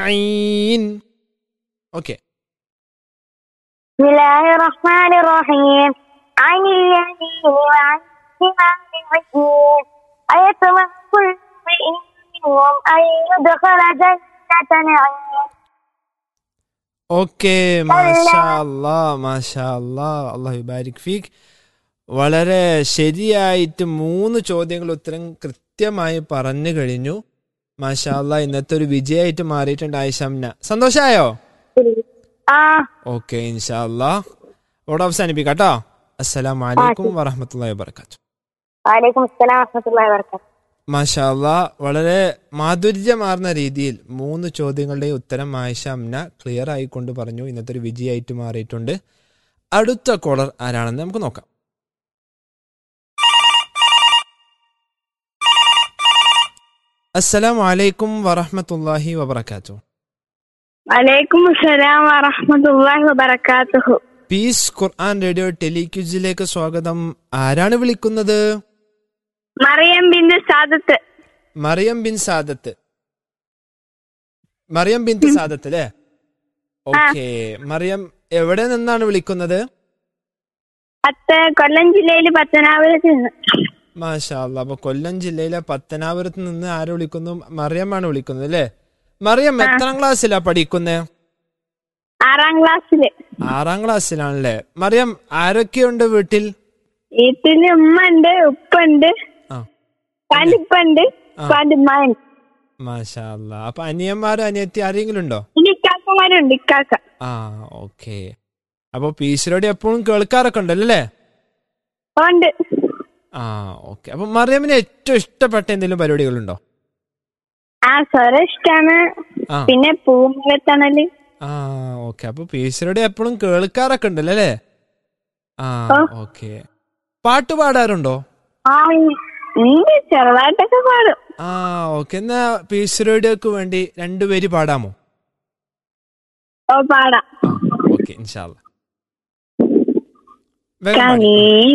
ഐൻ okay بسم الله الرحمن الرحيم عن اليمين وعن الشمال عزيز أيطمع كل امرئ منهم أن يدخل جنة نعيم okay മാഷാ അല്ലാ മാഷാ അല്ലാ അള്ളാഹു ബാരിക് ഫീഖ് വളരെ ശരിയായിട്ട് മൂന്ന് ചോദ്യങ്ങൾ ഉത്തരം കൃത്യമായി പറഞ്ഞു കഴിഞ്ഞു മാഷാ അല്ലാ ഇന്നത്തെ ഒരു വിജയമായിട്ട് മാറിയിട്ടുണ്ട് ആയിഷംന സന്തോഷായോ آه ഓക്കെ ഇൻഷാ അല്ലാ അവിടെ അവസാനിപ്പിക്കാം കേട്ടോ അസ്സലാം വലൈക്കും വറഹമത്തല്ലാ വാബർക്കാത്തു وعليكم السلام ورحمة الله وبركاته മാഷാ അല്ലാ വളരെ മാധുര്യമാർന്ന രീതിയിൽ മൂന്ന് ചോദ്യങ്ങളുടെ ഉത്തരം ആയിഷ അമ്ന ക്ലിയർ ആയിക്കൊണ്ട് പറഞ്ഞു ഇന്നത്തെ ഒരു വിജയമായിട്ട് മാറിയിട്ടുണ്ട് അടുത്ത കോളർ ആരാണെന്ന് നമുക്ക് നോക്കാം അസ്സലാം വലൈക്കും വറഹമത്തല്ലാഹി വബർക്കാത്തു وعليكم السلام ورحمة الله وبركاته പീസ് ഖുർആൻ റേഡിയോ ടെലിക്യൂസിലേക്ക് സ്വാഗതം ആരാണ് വിളിക്കുന്നത് مريم بنت سعادة മറിയം ബിൻ സാദത്ത് മറിയം ബിൻ സാദത്ത് അല്ലേ ഓക്കെ മറിയം എവിടെ നിന്നാണ് വിളിക്കുന്നത് പത്ത് കൊല്ലം ജില്ലയിൽ പത്തനാപുരത്ത് നിന്ന് മാഷാ അല്ലാ അപ്പൊ കൊല്ലം ജില്ലയിലെ പത്തനാപുരത്ത് നിന്ന് ആര് വിളിക്കുന്നു മറിയമാണ് വിളിക്കുന്നത് അല്ലേ മറിയം എത്രാം ക്ലാസ്സിലാ പഠിക്കുന്നത് ആറാം ക്ലാസ്സില് ആറാം ക്ലാസ്സിലാണല്ലേ മറിയം ആരൊക്കെയുണ്ട് വീട്ടിൽ വീട്ടില് ഉമ്മ ഉണ്ട് ഉപ്പ ഉണ്ട് ആ പാണ്ടിപ്പ ഉണ്ട് പാണ്ടിമ്മ ഉണ്ട് മാഷാ അല്ലാ അപ്പൊ അനിയന്മാരും അനിയത്തി ആരെങ്കിലും ഉണ്ടോ ഇനി ഇക്കാക്കമാരുണ്ട് ഇക്കാക്ക ആ ഓക്കെ അപ്പൊ പീസിലോടെ എപ്പോഴും കേൾക്കാറൊക്കെ ഉണ്ടല്ലോ അല്ലേ ഉണ്ട് ആ ഓക്കെ അപ്പൊ മറിയമ്മിന് ഏറ്റവും ഇഷ്ടപ്പെട്ട എന്തെങ്കിലും പരിപാടികളുണ്ടോ ആ സ്വരം ഇഷ്ടാണ് ആ പിന്നെ പൂമലത്തണല് ആ ഓക്കെ അപ്പൊ പീസിലോടെ എപ്പോഴും കേൾക്കാറൊക്കെ ഉണ്ടല്ലോ അല്ലേ ആ ആ. ഓക്കെ പാട്ട് പാടാറുണ്ടോ ആ ഉണ്ട് ചെറുതായിട്ടൊക്കെ പാടും ആ ഓക്കെ എന്നാ പീസിലോടിയൊക്കെ വേണ്ടി രണ്ടുപേര് പാടാമോ ഓ പാടാം ആ ഓക്കെ ഇൻഷാല്ല വേഗം പാടി. കനീ